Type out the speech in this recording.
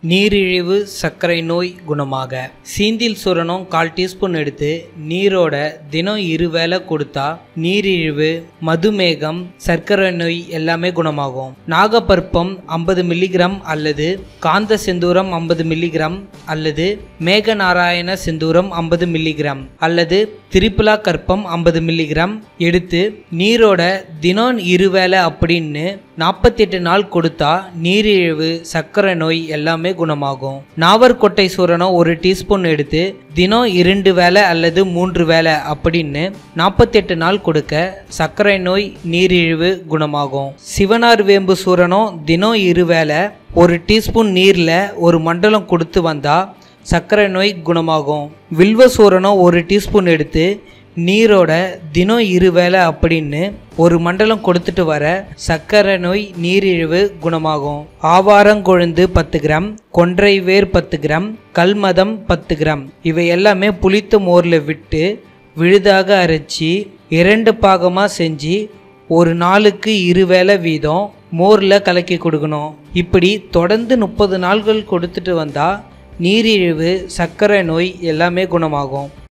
நீரிழிவு சர்க்கரை நோய் குணமாக சீந்தில் சூரணம் கால் டீஸ்பூன் எடுத்து நீரோட தினம் இருவேளை கொடுத்தா நீரிழிவு மதுமேகம் சர்க்கரை நோய் எல்லாமே குணமாகும் நாகப்பற்பம் ஐம்பது மில்லிகிராம் அல்லது காந்த செந்தூரம் ஐம்பது மில்லிகிராம் அல்லது மேகநாராயண செந்தூரம் ஐம்பது மில்லிகிராம் அல்லது திரிப்புலா கற்பம் ஐம்பது மில்லிகிராம் எடுத்து நீரோட தினம் இருவேளை அப்படின்னு நாற்பத்தெட்டு நாள் கொடுத்தா நீரிழிவு சர்க்கரை நோய் எல்லாமே குணமாகும் நாவற்கொட்டை சூரணம் ஒரு டீஸ்பூன் எடுத்து தினம் இரண்டு வேளை அல்லது மூன்று வேளை அப்படின்னு நாற்பத்தெட்டு நாள் கொடுக்க சர்க்கரை நோய் நீரிழிவு குணமாகும் சிவனார் வேம்பு சூரணம் தினம் இரு வேளை ஒரு டீஸ்பூன் நீரில் ஒரு மண்டலம் கொடுத்து வந்தா சர்க்கரை நோய் குணமாகும் வில்வ சூரணம் ஒரு டீஸ்பூன் எடுத்து நீரோட தினம் இரு வேளை அப்படின்னு ஒரு மண்டலம் கொடுத்துட்டு வர சர்க்கரை நோய் நீரிழிவு குணமாகும் ஆவாரங்கொழுந்து பத்து கிராம் கொன்றை வேர் பத்து கிராம் கல்மதம் பத்து கிராம் இவை எல்லாமே புளித்த மோரில் விட்டு விழுதாக அரைச்சி இரண்டு பாகமாக செஞ்சு ஒரு நாளுக்கு இரு வேளை வீதம் மோரில் கலக்கி கொடுக்கணும் இப்படி தொடர்ந்து முப்பது நாள்கள் கொடுத்துட்டு வந்தால் நீரிழிவு சர்க்கரை நோய் எல்லாமே குணமாகும்